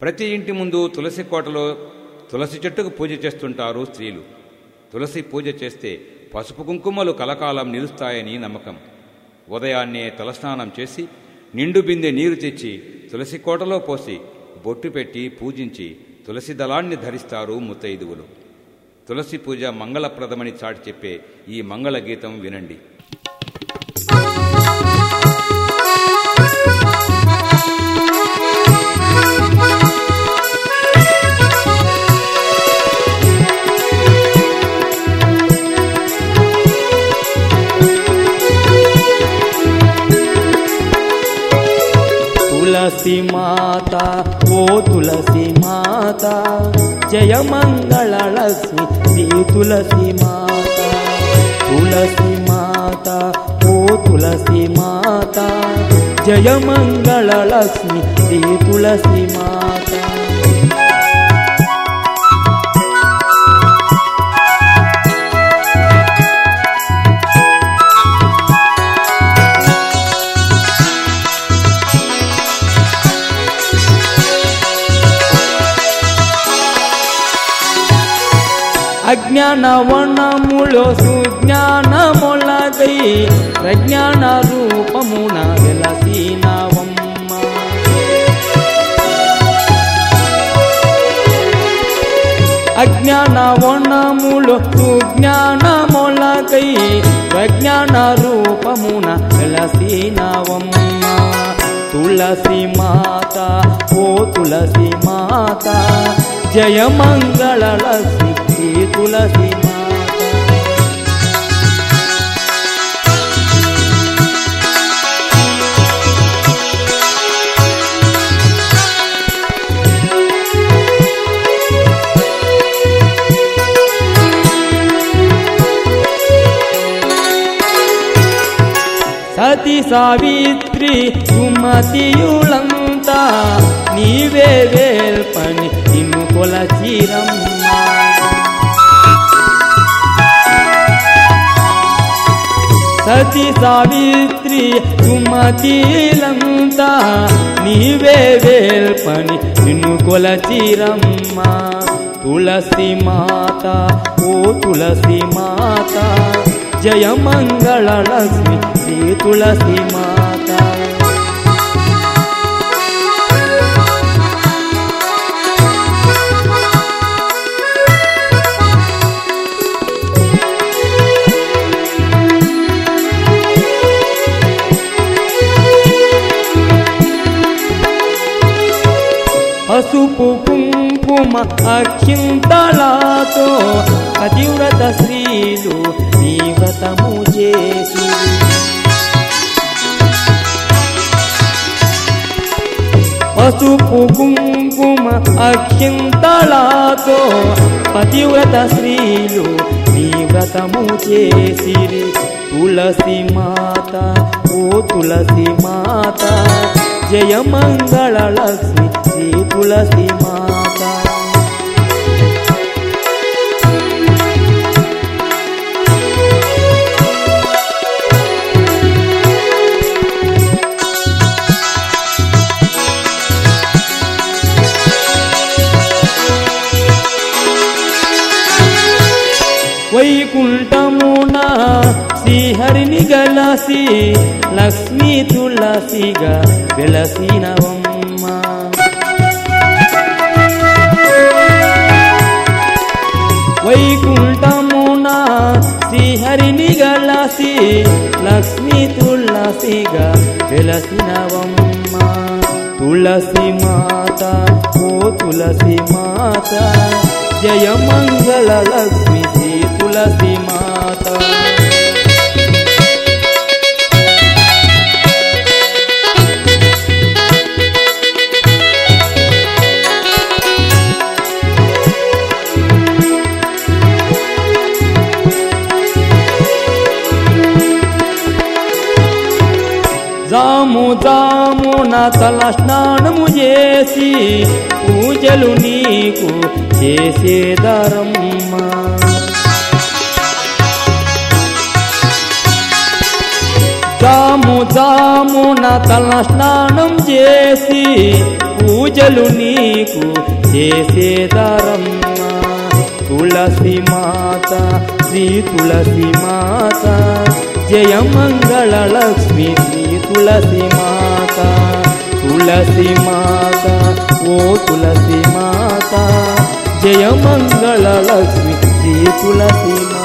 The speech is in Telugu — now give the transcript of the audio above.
ప్రతి ఇంటి ముందు తులసి కోటలో తులసి చెట్టుకు పూజ చేస్తుంటారు స్త్రీలు తులసి పూజ చేస్తే పసుపు కుంకుమలు కలకాలం నిలుస్తాయని నమ్మకం ఉదయాన్నే తలస్నానం చేసి నిండు బిందె నీరు తెచ్చి తులసి కోటలో పోసి బొట్టు పెట్టి పూజించి తులసి దళాన్ని ధరిస్తారు ముత్తైదువులు తులసి పూజ మంగళప్రదమని చాటి చెప్పే ఈ మంగళ గీతం వినండి तुलसी माता ओ तुलसी माता जय मंगल लक्ष्मी श्री तुलसी माता तुलसी माता ओ तुलसी माता जय मंगल लक्ष्मी श्री तुलसी माता అజ్ఞానవనములో సుజ్ఞానములదై ప్రజ్ఞాన రూపమున వెలసినవమ్మ అజ్ఞానవనములో సుజ్ఞానములదై ప్రజ్ఞాన రూపమున వెలసినవమ్మ తులసి మాత ఓ తులసి మాత జయ మంగళ లక్ష్మి శ్రీ తులసి మాత సతి సావిత్రి సుమతియులంతా నీవే వేల్పని నిన్ను కొలచిరమ్మా సతి సావిత్రి సుమతిలంతా నీవే వేల్పని నిన్ను కొలచిరమ్మా తులసి మాత ఓ తులసి మాత జయ మంగళ లక్ష్మి శ్రీ తులసి మాత పసుపు కుంకుమ అక్షింతలాతో పతివ్రత స్త్రీలు దీవతము చేసి పసుపు కుంకుమ అక్షింతలాతో పతివ్రత స్త్రీలు దీవ్రతము చేసిరి తులసి మాత ఓ తులసి మాత జయ మంగళ లక్ష్మి శ్రీ తులసి మాత వైకుంఠమున శ్రీహరిని గలసి లక్ష్మీ తులసిగా వెలసినవమ్మ వైకుంఠమున శ్రీహరిని గలసి లక్ష్మీ తులసిగా వెలసినవమ్మ తులసి మాత ఓ తులసి మాత జయ మంగళ లక్ష్మి శ్రీ తులసి మాత జాము జామున తల స్నానము చేసి పూజలు నీకు చేసేదరమ్మా జాము జామున తల స్నానం చేసి పూజలు నీకు చేసేదరమ్మ తులసి మాత శ్రీ తులసి మాత జయ మంగళ లక్ష్మి శ్రీ తులసి మాత తులసి మాత ఓ తులసి మాత జయ మంగళ లక్ష్మి శ్రీ తులసి మాత